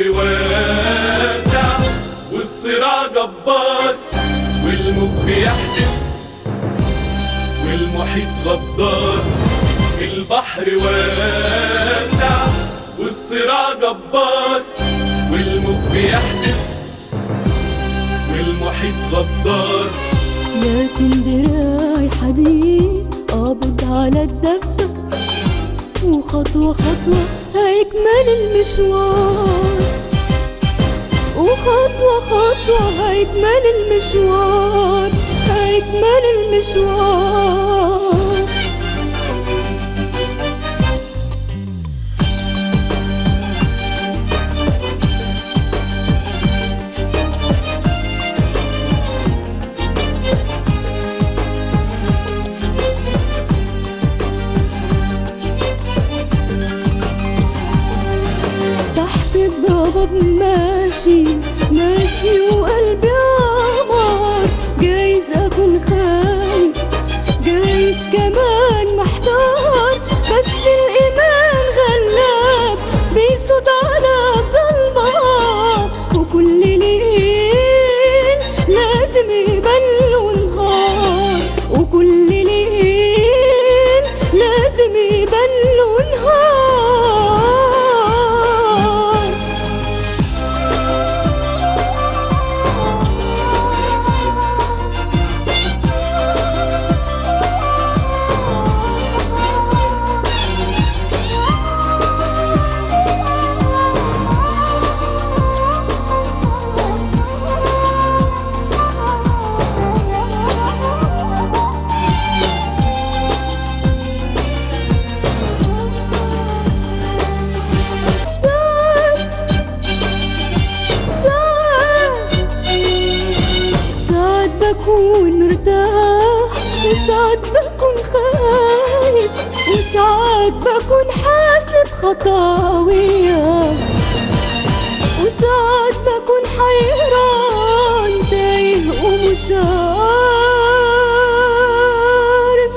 البحر واسع والصراع جبار والموج بيحدف والمحيط غدار البحر واسع والصراع جبار والموج بيحدف والمحيط غدار لكن دراعي حديد قابض على الدفة وخطوة خطوة هيكمل المشوار وخطوة خطوة هيكمل المشوار هيكمل المشوار تحت الضباب ماشي ماشي وقلبي عمار جايز اكون خايف جايز كمان محتار بس الايمان غلاب بيصوت على الضلمة وكل ليل لازم يبان له نهار وكل ليل لازم يبان له نهار ساعات بكون مرتاح وساعات بكون خايف وساعات بكون حاسب خطاوية وساعات بكون حيران تايه ومش عارف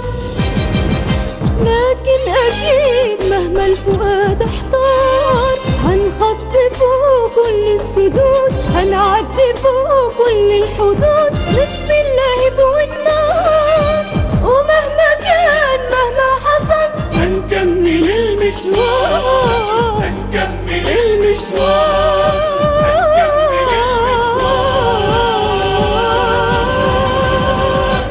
لكن أكيد مهما الفؤاد احتار هنخطي فوق كل السدود هنعدي فوق كل الحدود بسم الله بودنار ومهما كان مهما حصل هنكمل المشوار هنكمل المشوار هنكمل المشوار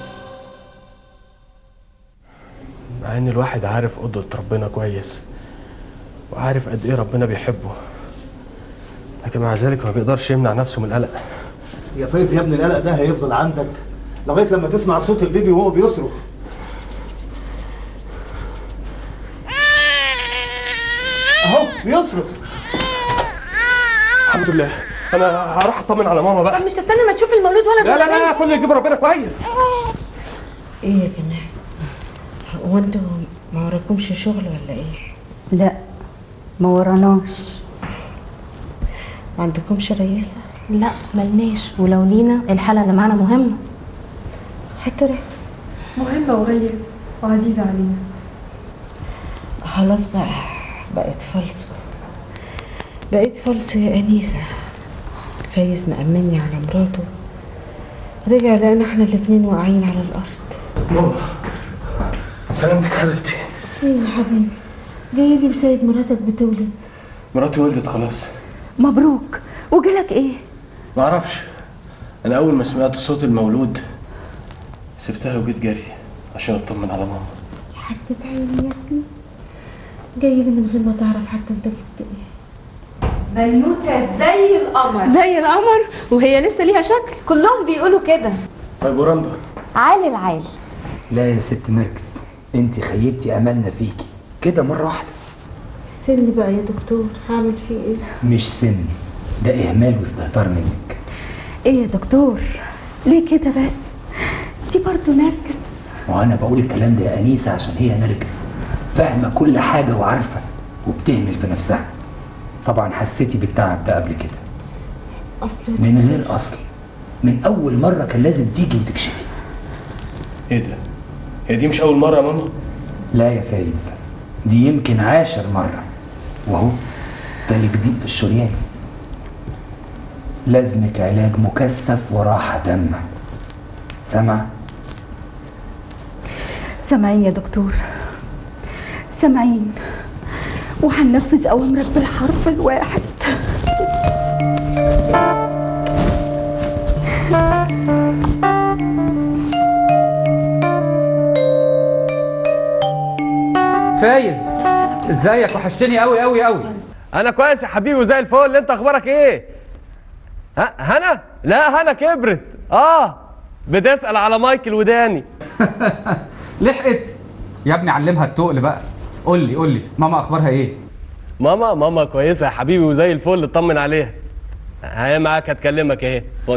مع ان الواحد عارف قدرة ربنا كويس وعارف قد ايه ربنا بيحبه لكن مع ذلك ما بيقدرش يمنع نفسه من القلق يا فايز يا ابني القلق ده هيفضل عندك لغايه لما تسمع صوت البيبي وهو بيصرخ اهو بيصرخ الحمد لله انا هروح اطمن على ماما بقى طب مش تستنى ما تشوف المولود ولد لا لا لا كل اللي يجيب ربنا كويس ايه يا جماعه هو انتوا ما وراكمش شغل ولا ايه لا ما وراناش ما عندكمش رئيسه لا ملناش ولو لينا الحالة اللي معانا مهمة حتى رح مهمة وغالية وعزيزة علينا خلاص بقى بقت فالصو بقيت فالصو يا انيسه فايز مأمني على مراته رجع لقينا احنا الاتنين واقعين على الارض ماما سلامتك حبيبتي ايه يا حبيبي جاي لي وسايب مراتك بتولد مراتي ولدت خلاص مبروك وجالك ايه ما اعرفش انا اول ما سمعت صوت المولود سبتها وجيت جري عشان اطمن على ماما حتى عيني يا ابني جاي لي من غير ما تعرف حتى انت جبت ايه بنوتة زي القمر زي القمر وهي لسه ليها شكل كلهم بيقولوا كده طيب ورندا عالي العال لا يا ست نرجس انت خيبتي املنا فيكي كده مره واحده سن بقى يا دكتور هعمل فيه ايه مش سن ده اهمال واستهتار منك ايه يا دكتور ليه كده بس دي برضه نرجس وانا بقول الكلام ده يا انيسه عشان هي نرجس فاهمه كل حاجه وعارفه وبتهمل في نفسها طبعا حسيتي بالتعب ده قبل كده اصل من غير اصل من اول مره كان لازم تيجي وتكشفي ايه ده هي دي مش اول مره يا ماما لا يا فايز دي يمكن عاشر مره وهو تالي جديد في الشريان لازمة علاج مكثف وراحة دم سمع سامعين يا دكتور سامعين وهننفذ اوامرك بالحرف الواحد فايز ازيك وحشتني قوي قوي قوي انا كويس يا حبيبي وزي الفل انت اخبارك ايه ها هنا لا هنا كبرت اه بتسال على مايكل وداني لحقت يا ابني علمها التقل بقى قول لي قول لي ماما اخبارها ايه ماما ماما كويسه يا حبيبي وزي الفل اطمن عليها هي معاك هتكلمك اهي خد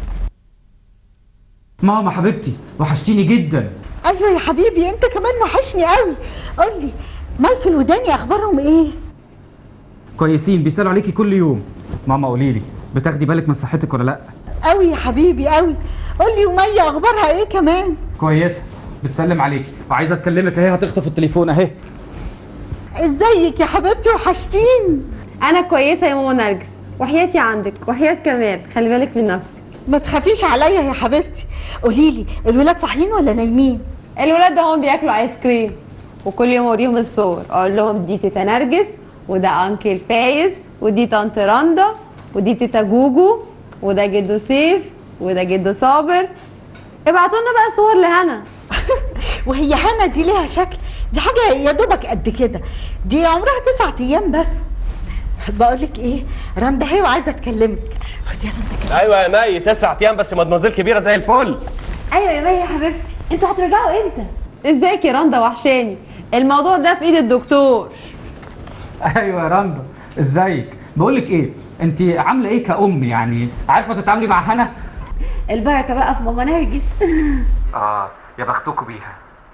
ماما حبيبتي وحشتيني جدا ايوه يا حبيبي انت كمان وحشني قوي قول لي مايكل وداني اخبارهم ايه كويسين بيسالوا عليكي كل يوم ماما قولي لي بتاخدي بالك من صحتك ولا لا قوي يا حبيبي قوي قول لي ومية اخبارها ايه كمان كويسه بتسلم عليكي وعايزه اكلمك اهي هتخطف التليفون اهي ازيك يا حبيبتي وحشتيني انا كويسه يا ماما نرجس وحياتي عندك وحياة كمال خلي بالك من نفسك ما تخافيش عليا يا حبيبتي قولي لي الولاد صاحيين ولا نايمين الولاد ده هم بياكلوا ايس كريم وكل يوم اوريهم الصور اقول لهم دي تيتا نرجس وده انكل فايز ودي طنط رندا ودي تيتا جوجو وده جدو سيف وده جدو صابر ابعتوا لنا بقى صور لهنا وهي هنا دي ليها شكل دي حاجه يا دوبك قد كده دي عمرها تسعة ايام بس بقول لك ايه رندا هي وعايزه اتكلمك خدي يا رندا كده ايوه يا مي تسع ايام بس مدمزيل كبيره زي الفل ايوه يا مي يا حبيبتي انتوا هترجعوا امتى ازيك يا رندا وحشاني الموضوع ده في ايد الدكتور ايوه يا رندا ازيك بقول لك ايه انت عامله ايه كأم يعني عارفه تتعاملي مع هنا البركه بقى في ماما نرجس اه يا بختكم بيها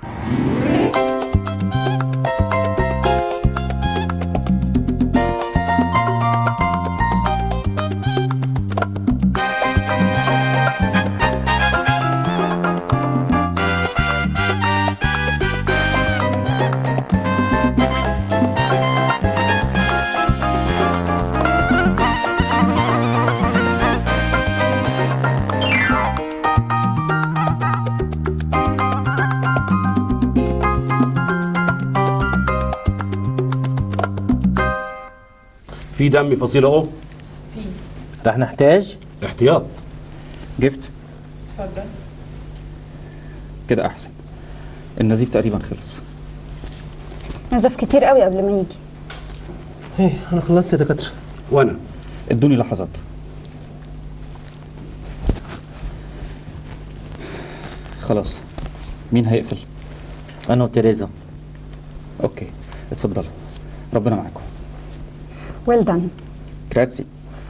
في دم فصيلة أو رح نحتاج احتياط جبت اتفضل كده احسن النزيف تقريبا خلص نزف كتير قوي قبل ما يجي ايه انا خلصت يا دكاتره وأنا ادوني لحظات خلاص مين هيقفل انا وتيريزا اوكي اتفضلوا ربنا معاكم ويل دان جراتسي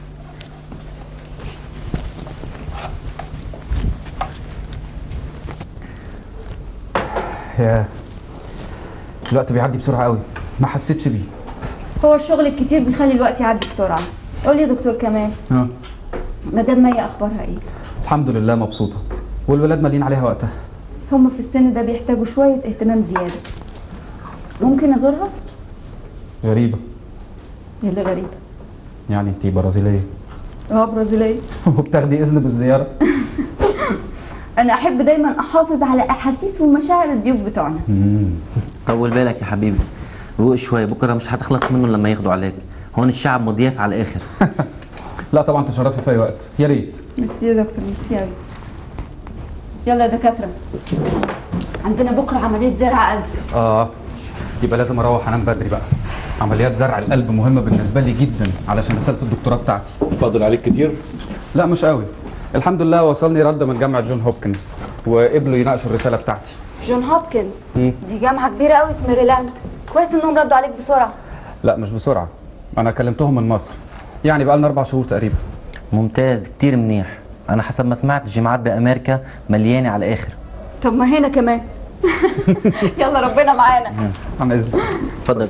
يا الوقت بيعدي بسرعة قوي ما حسيتش بيه هو الشغل الكتير بيخلي الوقت يعدي بسرعة قول لي يا دكتور كمال اه مدام مي اخبارها ايه الحمد لله مبسوطة والولاد مالين عليها وقتها هم في السن ده بيحتاجوا شوية اهتمام زيادة ممكن ازورها غريبة إيه اللي غريبة يعني انتي برازيلية اه برازيلية وبتاخدي اذن بالزيارة انا احب دايما احافظ على احاسيس ومشاعر الضيوف بتوعنا طول بالك يا حبيبي روق شويه بكره مش هتخلص منه لما ياخدوا عليك هون الشعب مضياف على الاخر لا طبعا تشرفي في اي وقت يا ريت ميرسي يا دكتور ميرسي قوي يلا يا دكاترة عندنا بكرة عملية زرع قلب اه يبقى لازم اروح انام بدري بقى عمليات زرع القلب مهمة بالنسبة لي جدا علشان رسالة الدكتوراه بتاعتي فاضل عليك كتير لا مش قوي الحمد لله وصلني رد من جامعة جون هوبكنز وقبلوا يناقشوا الرسالة بتاعتي جون هوبكنز مم. دي جامعة كبيرة قوي في ميريلاند كويس انهم ردوا عليك بسرعة لا مش بسرعة انا كلمتهم من مصر يعني بقى لنا اربع شهور تقريبا ممتاز كتير منيح انا حسب ما سمعت الجامعات بامريكا مليانه على الاخر طب ما هنا كمان يلا ربنا معانا عن اذنك اتفضل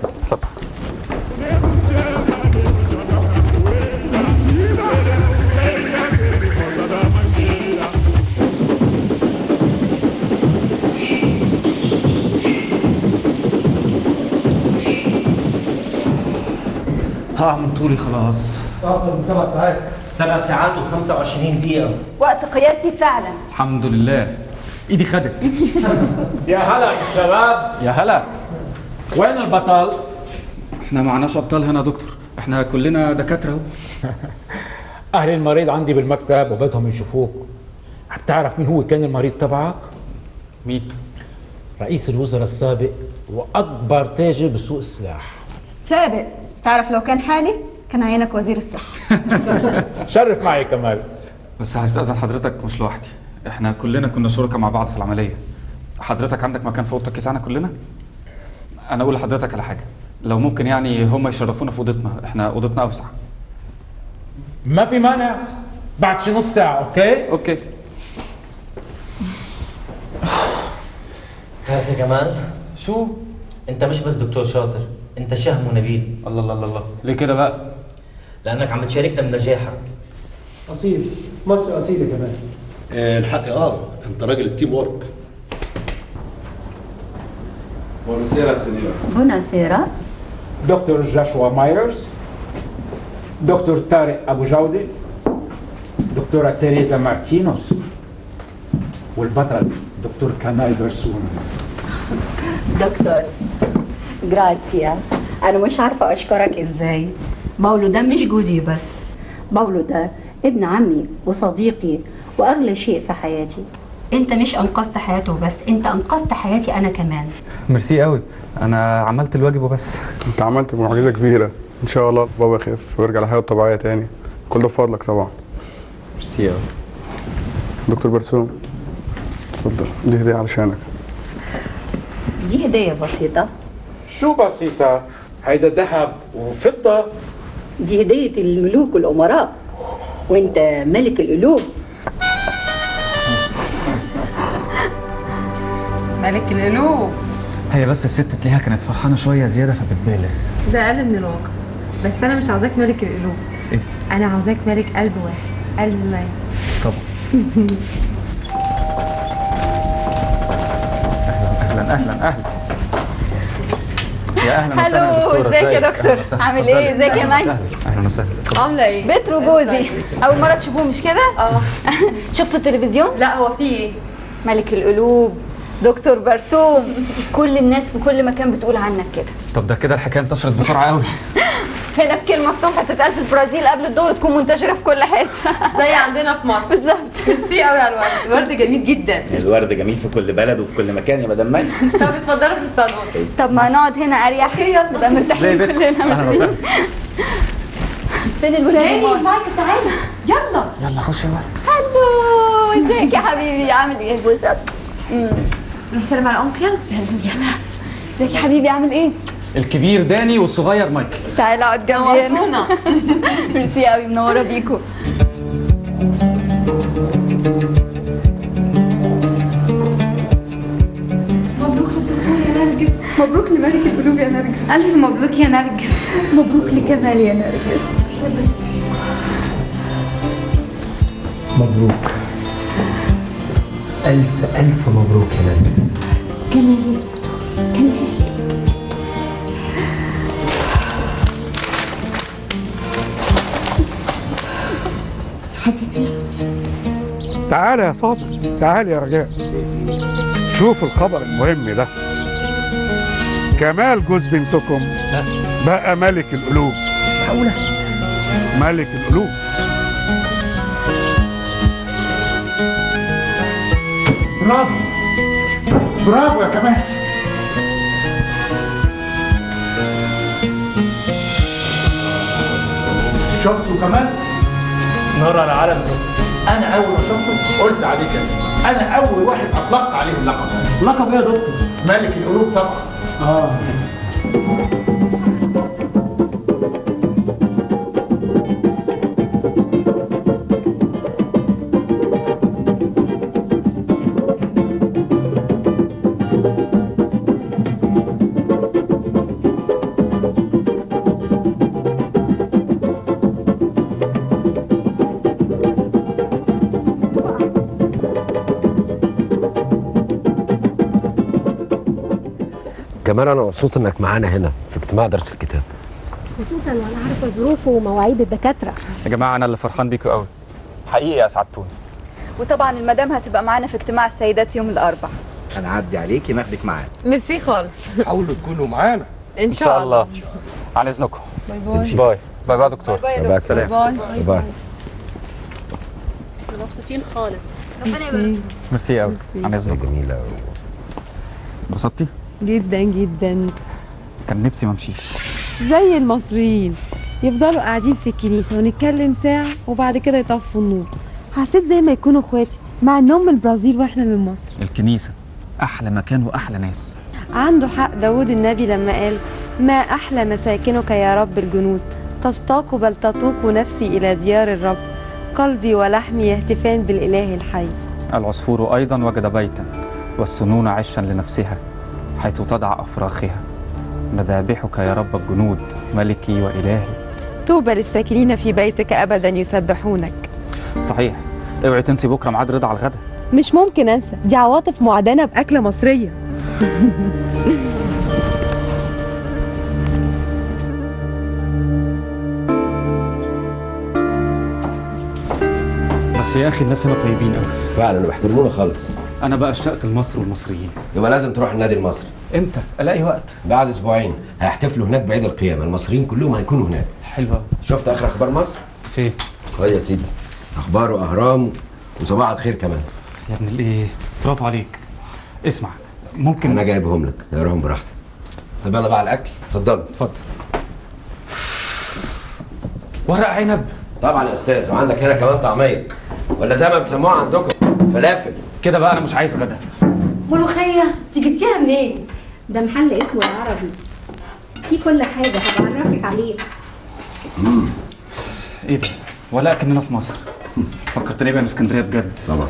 هقع من طولي خلاص اكتر من سبع ساعات سبع ساعات و25 دقيقة وقت قياسي فعلا الحمد لله ايدي خدت يا هلا يا شباب يا هلا وين البطل؟ احنا معناش ابطال هنا يا دكتور احنا كلنا دكاتره اهو أهل المريض عندي بالمكتب وبدهم يشوفوك هتعرف مين هو كان المريض تبعك؟ مين؟ رئيس الوزراء السابق وأكبر تاجر بسوق السلاح سابق تعرف لو كان حالي كان عينك وزير الصحة شرف معي كمال بس هستأذن حضرتك مش لوحدي احنا كلنا كنا شركاء مع بعض في العملية حضرتك عندك مكان في اوضتك يسعنا كلنا انا اقول لحضرتك على حاجة لو ممكن يعني هم يشرفونا في اوضتنا احنا اوضتنا اوسع ما في مانع بعد شي نص ساعة أوكي؟ أوكي تعرف يا جمال شو انت مش بس دكتور شاطر انت شهم ونبيل الله الله الله الله ليه كده بقى لانك عم تشاركنا بنجاحك اصيل مصر اصيله كمان آه الحق اه انت راجل التيم ورك Buonasera signora. Buonasera. دكتور جاشوا مايرز دكتور طارق أبو جودة دكتورة تيريزا مارتينوس والبطل دكتور كمال برسوم دكتور جراتيا انا مش عارفه اشكرك ازاي باولو ده مش جوزي بس باولو ده ابن عمي وصديقي واغلى شيء في حياتي انت مش انقذت حياته بس انت انقذت حياتي انا كمان ميرسي قوي انا عملت الواجب وبس انت عملت معجزه كبيره ان شاء الله بابا يخف ويرجع لحياته الطبيعيه تاني كل ده بفضلك طبعا ميرسي قوي دكتور برسوم اتفضل دي هديه علشانك دي هديه بسيطه شو بسيطة هيدا ذهب وفضة دي هديه الملوك والامراء وانت ملك القلوب ملك القلوب هي بس الست تلاقيها كانت فرحانه شويه زياده فبتبالغ ده اقل من الواقع بس انا مش عاوزاك ملك القلوب ايه انا عاوزاك ملك قلب واحد قلب ميت طبعا اهلا اهلا اهلا يا اهلا وسهلا هلو، دكتورة، ازيك يا ازيك؟ دكتور؟ أهلا وسهلا. عامل ايه؟ اتفضلي. ازيك يا أهلا مي؟ وسهلا. اهلا وسهلا اتفضلي. عامله ايه بترو جوزي اول مره تشوفوه مش كده اه شفتوا التلفزيون لا هو في ايه ملك القلوب دكتور برسوم كل الناس في كل مكان بتقول عنك كده طب ده كده الحكايه انتشرت بسرعه قوي هنا بكلمه الصبح تتقال في البرازيل قبل الظهر تكون منتشره في كل حته زي عندنا في مصر بالظبط ميرسي قوي على الورد الورد جميل جدا الورد جميل في كل بلد وفي كل مكان يا مدام مي طب اتفضلوا في الصالون طب ما نقعد هنا اريح نبقى مرتاحين زي بيتكم. كلنا أهلا وسهلا. فين الولاد هاني، مايك تعالى يلا يلا خش يا ولد هلو ازيك يا حبيبي عامل ايه واتس نروح سلام على انكل يلا ازيك يا حبيبي عامل ايه الكبير داني والصغير مايكل تعالى اقعد جنبي نورتونا. ميرسي قوي منوره بيكو مبروك للدكتور يا نرجس مبروك لملك القلوب يا نرجس الف مبروك يا نرجس مبروك لكمال يا نرجس مبروك ألف ألف مبروك يا نرجس كمال يا دكتور كمال تعالى يا صابر تعالى يا رجاء شوف الخبر المهم ده كمال جوز بنتكم بقى ملك القلوب معقولة ملك القلوب برافو برافو يا كمال شفتوا كمان نار على العالم انا اول ما شفته قلت عليه كده انا اول واحد اطلقت عليه اللقب لقب ايه يا دكتور؟ ملك القلوب طبعا اه كمان انا مبسوط انك معانا هنا في اجتماع درس الكتاب خصوصا وانا عارفه ظروفه ومواعيد الدكاتره يا جماعه انا اللي فرحان بيكوا قوي حقيقي اسعدتوني وطبعا المدام هتبقى معانا في اجتماع السيدات يوم الاربعاء هنعدي عليكي ناخدك معانا ميرسي خالص حاولوا تكونوا معانا ان شاء الله عن اذنكم باي باي باي باي باي دكتور باي باي يا دكتور. باي باي. باي احنا مبسوطين خالص ربنا يبارك ميرسي قوي عن اذنكم جميله انبسطتي جدا جدا كان نفسي ما امشيش زي المصريين يفضلوا قاعدين في الكنيسة ونتكلم ساعة وبعد كده يطفوا النور حسيت زي ما يكونوا اخواتي مع انهم من البرازيل واحنا من مصر الكنيسه احلى مكان واحلى ناس عنده حق داود النبي لما قال ما أحلى مساكنك يا رب الجنود تشتاق بل تطوق نفسي إلى ديار الرب قلبي ولحمي يهتفان بالإله الحي العصفور ايضا وجد بيتا والسنون عشا لنفسها حيث تضع افراخها مذابحك يا رب الجنود ملكي والهي طوبى للساكنين في بيتك أبدا يسبحونك صحيح اوعي تنسي بكره ميعاد رضا على الغدا مش ممكن أنسى دي عواطف معدنة بأكلة مصرية بس يا اخي الناس هنا طيبين قوي فعلا وبيحترمونا خالص انا بقى اشتقت لمصر والمصريين يبقى لازم تروح النادي المصري امتى الاقي وقت بعد اسبوعين هيحتفلوا هناك بعيد القيامه المصريين كلهم هيكونوا هناك حلوه شفت اخر اخبار مصر فين خد يا سيدي اخبار واهرام وصباح الخير كمان يا ابن الايه برافو عليك اسمع ممكن انا جايبهم لك اقراهم براحتك طب يلا بقى على الاكل اتفضل اتفضل ورق عنب طبعا يا استاذ وعندك هنا كمان طعميه ولا زي ما بيسموها عندكم فلافل كده بقى انا مش عايز غدا ملوخيه انت جبتيها منين ده محل اسمه العربي في كل حاجه هبعرفك عليه ايه ده ولا اكننا في مصر فكرتني بقى من اسكندريه بجد طبعا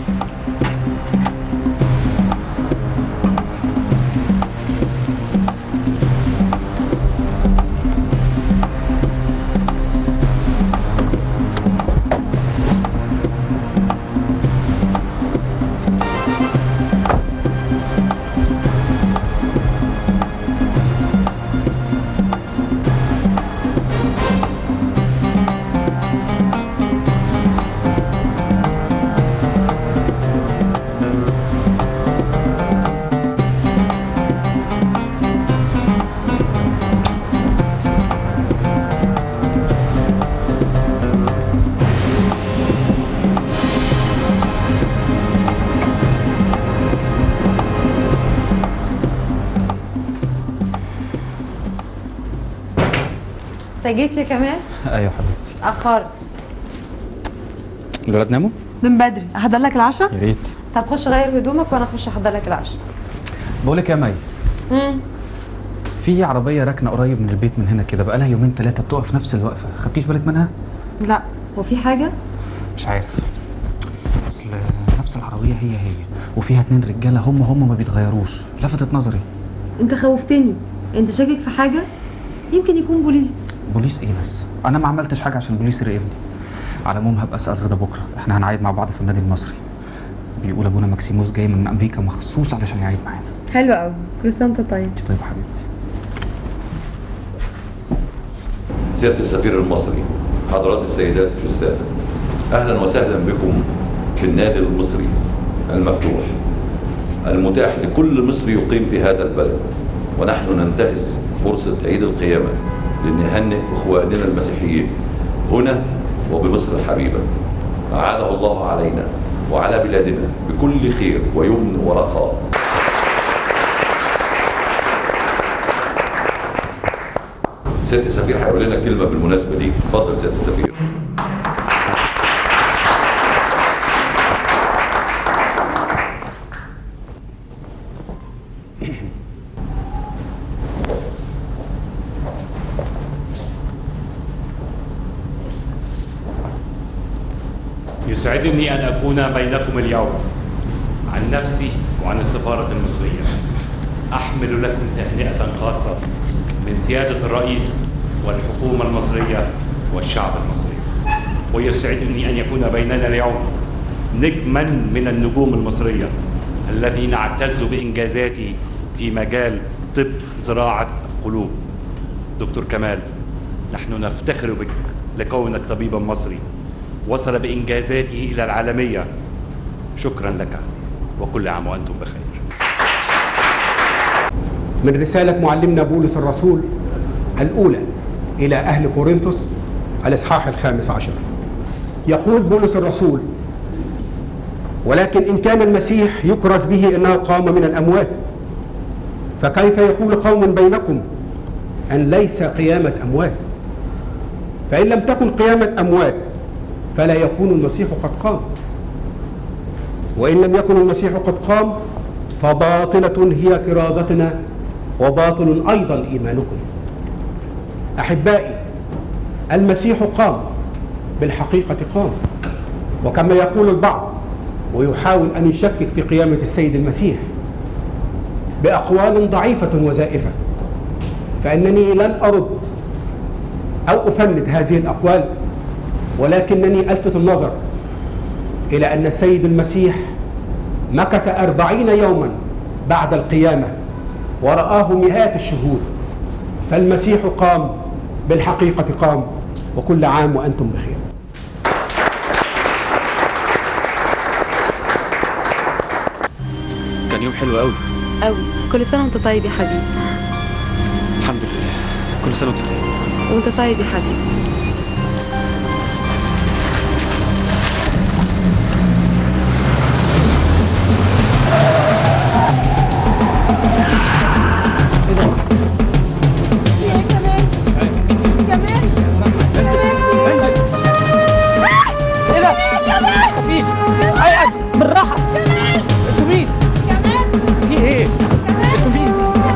انت جيت يا كمال ايوه حبيبي اتأخرت الولاد ناموا من بدري احضر لك العشاء يا ريت طب خش غير هدومك وانا اخش احضر لك العشاء بقول لك يا مي امم في عربيه راكنه قريب من البيت من هنا كده بقى لها يومين ثلاثه بتقف نفس الوقفه خدتيش بالك منها لا هو في حاجه مش عارف اصل نفس العربيه هي هي وفيها اتنين رجاله هم هم ما بيتغيروش لفتت نظري انت خوفتني انت شاكك في حاجه يمكن يكون بوليس بوليس ايه بس انا ما عملتش حاجه عشان البوليس يراقبني على العموم هبقى اسال رضا بكره احنا هنعيد مع بعض في النادي المصري بيقول ابونا ماكسيموس جاي من امريكا مخصوص علشان يعيد معانا حلو قوي كل سنه وانت طيب طيب حبيبتي سيادة السفير المصري حضرات السيدات والسادة أهلا وسهلا بكم في النادي المصري المفتوح المتاح لكل مصري يقيم في هذا البلد ونحن ننتهز فرصة عيد القيامة لنهنئ إخواننا المسيحيين هنا وبمصر الحبيبة أعاده الله علينا وعلى بلادنا بكل خير ويمن ورخاء سيادة السفير هيقول لنا كلمة بالمناسبة دي اتفضل سيادة السفير يسعدني أن أكون بينكم اليوم عن نفسي وعن السفارة المصرية أحمل لكم تهنئة خاصة من سيادة الرئيس والحكومة المصرية والشعب المصري ويسعدني أن يكون بيننا اليوم نجما من النجوم المصرية الذي نعتز بإنجازاته في مجال طب زراعة القلوب دكتور كمال نحن نفتخر بك لكونك طبيبا مصري وصل بإنجازاته إلى العالمية شكرا لك وكل عام وأنتم بخير من رسالة معلمنا بولس الرسول الأولى إلى أهل كورنثوس الإصحاح الخامس عشر يقول بولس الرسول ولكن إن كان المسيح يكرز به إنه قام من الأموات فكيف يقول قوم بينكم أن ليس قيامة أموات فإن لم تكن قيامة أموات فلا يكون المسيح قد قام وإن لم يكن المسيح قد قام فباطلة هي كرازتنا وباطل أيضا إيمانكم أحبائي المسيح قام بالحقيقة قام وكما يقول البعض ويحاول أن يشكك في قيامة السيد المسيح بأقوال ضعيفة وزائفة فإنني لن أرد أو أفند هذه الأقوال ولكنني ألفت النظر إلى أن السيد المسيح مكث أربعين يوما بعد القيامة ورآه مئات الشهود فالمسيح قام بالحقيقة قام وكل عام وأنتم بخير كان يوم حلو قوي قوي كل سنة وانت طيب يا حبيبي الحمد لله كل سنه وانت طيب وانت طيب يا حبيبي ايه ده؟ خفيف ايقظ بالراحة انتوا مين؟ في ايه؟ انتوا مين؟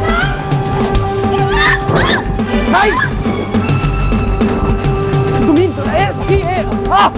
هاي انتوا مين دول؟ ايه في ايه؟ اه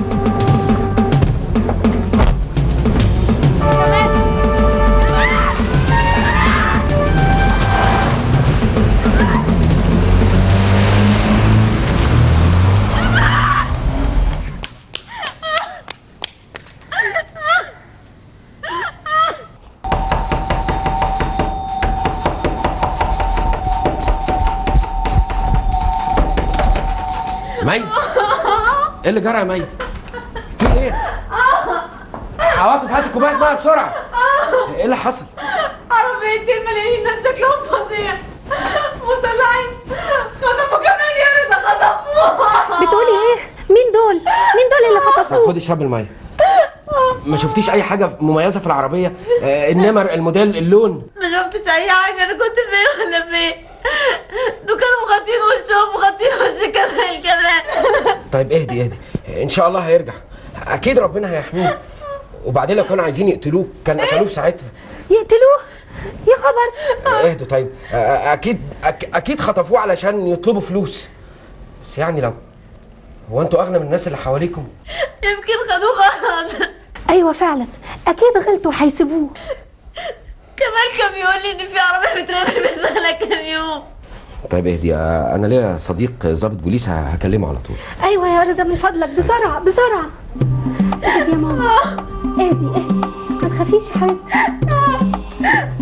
مي ايه اللي جرى يا مي في ايه عواطف هات كوبايه ميه بسرعه ايه اللي حصل عربيتين مليانين ناس شكلهم فظيع مطلعين خطفوا كمان يا رضا خطفوها بتقولي ايه مين دول مين دول اللي خطفوه خدي اشرب الميه ما شفتيش اي حاجه مميزه في العربيه آه النمر الموديل اللون ما شفتش اي حاجه انا كنت فين ولا فين دول كانوا مغطين وشهم مغطين وش كمان كمان طيب اهدي اهدي ان شاء الله هيرجع اكيد ربنا هيحميه وبعدين لو كانوا عايزين يقتلوه كان قتلوه في ساعتها يقتلوه يا خبر اهدوا طيب آه، اكيد أك- اكيد خطفوه علشان يطلبوا فلوس بس يعني لو هو انتوا اغنى من الناس اللي حواليكم يمكن خدوه غلط ايوه فعلا اكيد غلطوا هيسيبوه كمان كان بيقول لي ان في عربيه بترمي بسهله كام يوم طيب اهدي آه، انا ليا صديق ضابط بوليس ه- هكلمه على طول ايوه يا رضا من فضلك بسرعه بسرعه اهدي يا ماما اهدي اهدي ما تخافيش يا حبيبتي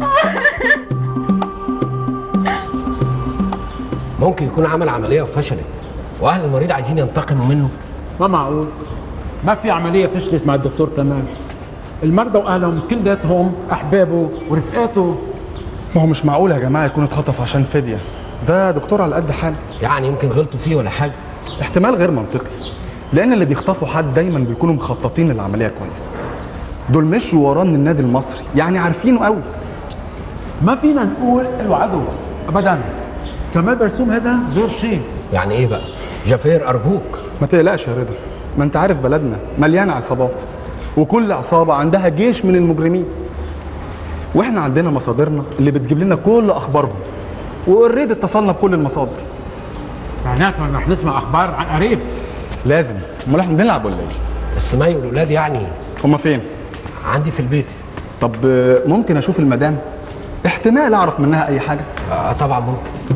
ممكن يكون عمل عمليه وفشلت واهل المريض عايزين ينتقموا منه ما معقول ما في عملية فشلت مع الدكتور كمال المرضى واهلهم كلياتهم احبابه ورفقاته ما هو مش معقول يا جماعه يكون اتخطف عشان فديه ده دكتور على قد حاله يعني يمكن غلطوا فيه ولا حاجه احتمال غير منطقي لان اللي بيخطفوا حد دايما بيكونوا مخططين للعمليه كويس دول مشوا وراه من النادي المصري يعني عارفينه قوي ما فينا نقول الوعدوا ابدا كمال برسوم هذا غير شيء يعني ايه بقى جافير ارجوك ما تقلقش يا رضا ما انت عارف بلدنا مليانه عصابات وكل عصابه عندها جيش من المجرمين واحنا عندنا مصادرنا اللي بتجيب لنا كل اخبارهم واوريدي اتصلنا بكل المصادر معناته ان احنا نسمع اخبار عن قريب لازم امال احنا بنلعب ولا ايه بس مي والولاد يعني هما فين عندي في البيت طب آه، ممكن اشوف المدام احتمال اعرف منها اي حاجه اه طبعا ممكن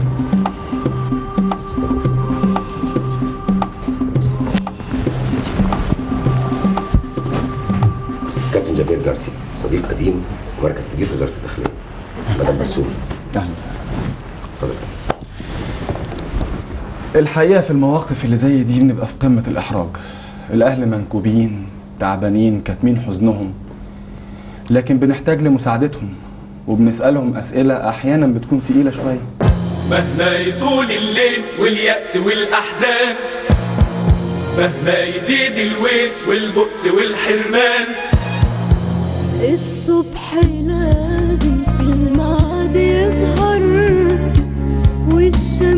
كابتن جابير جارسي صديق قديم ومركز كبير في وزاره الداخليه مدام برسوم اهلا وسهلا اتفضل الحقيقة في المواقف اللي زي دي بنبقى في قمة الإحراج الأهل منكوبين تعبانين كاتمين حزنهم لكن بنحتاج لمساعدتهم وبنسألهم أسئلة أحيانا بتكون تقيلة شوية مهما يطول الليل واليأس والأحزان مهما يزيد الويل والبؤس والحرمان الصبح لازم في الميعاد يظهر والشمس